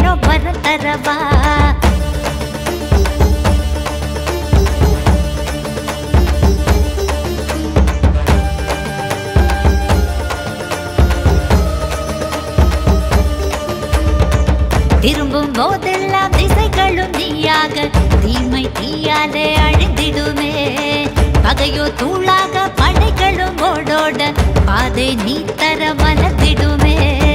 தேடினோம் வரம் தரவா திரும்பும் போதெல்லாம் திசைகளும் நீயாக தீமை தீயாலே அழிந்திடுமே பகையோ தூளாக படைகளும் ஓடோட பாதை நீ தர மலர்ந்திடுமே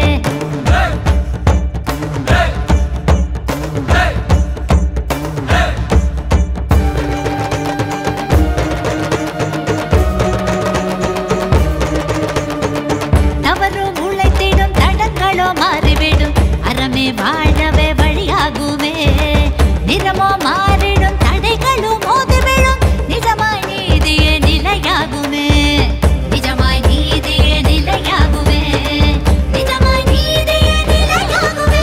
தவறும் உழைத்திடும் தடங்களோ மாறிவிடும் அறமே வாழவே வழியாகுமே நிறமோ மாறிடும் தடைகளும் மோதி விழும் நிஜமாய் நீதியே நிலையாகுமே நிஜமாய் நீதியே நிலையாகுமே நிஜமாய் நீதியே நிலையாகுமே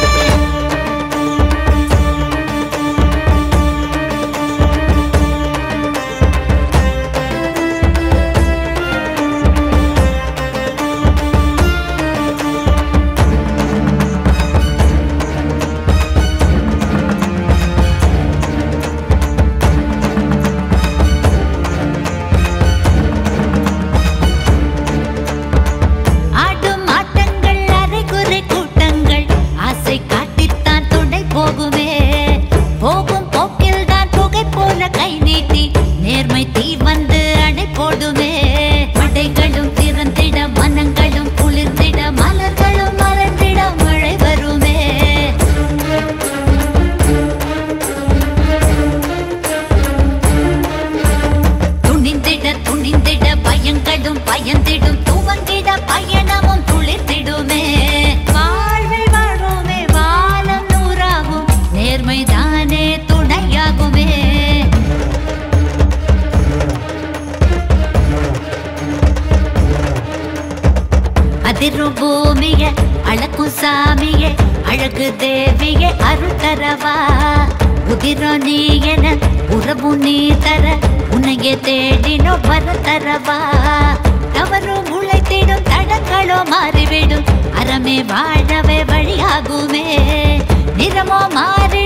ஆடும் ஆட்டங்கள் அரைகுறை கூட்டங்கள் ஆசை காட்டித்தான் துணை போகுமே போகும் போக்கில் தான் புகை போல கை நீட்டி நேர்மை தீ வந்து அணை போடுமே மடைகளும் திறந்திட மனங்களும் குளிர்ந்திட மலர்களும் மறந்திட மழை வருமே துணிந்திட துணிந்திட பயங்களும் பயந்திடும் துவங்கிட பயணமும் துளிர்த்திடுமே வாழ்வில் வாழ்வோமே வானம் நூறாகும் நேர்மைதானே துணையாகுமே அதிரும் பூமிய அழகும் சாமிய அழகு தேவிய அருள் தரவா உதிரம் நீ என உறவும் நீ தர உன்னையே தேடினோ வர தரவா தவறும் உழைத்திடும் தடங்களோ மாறிவிடும் அறமே வாழவே வழியாகுமே நிறமோ மாறி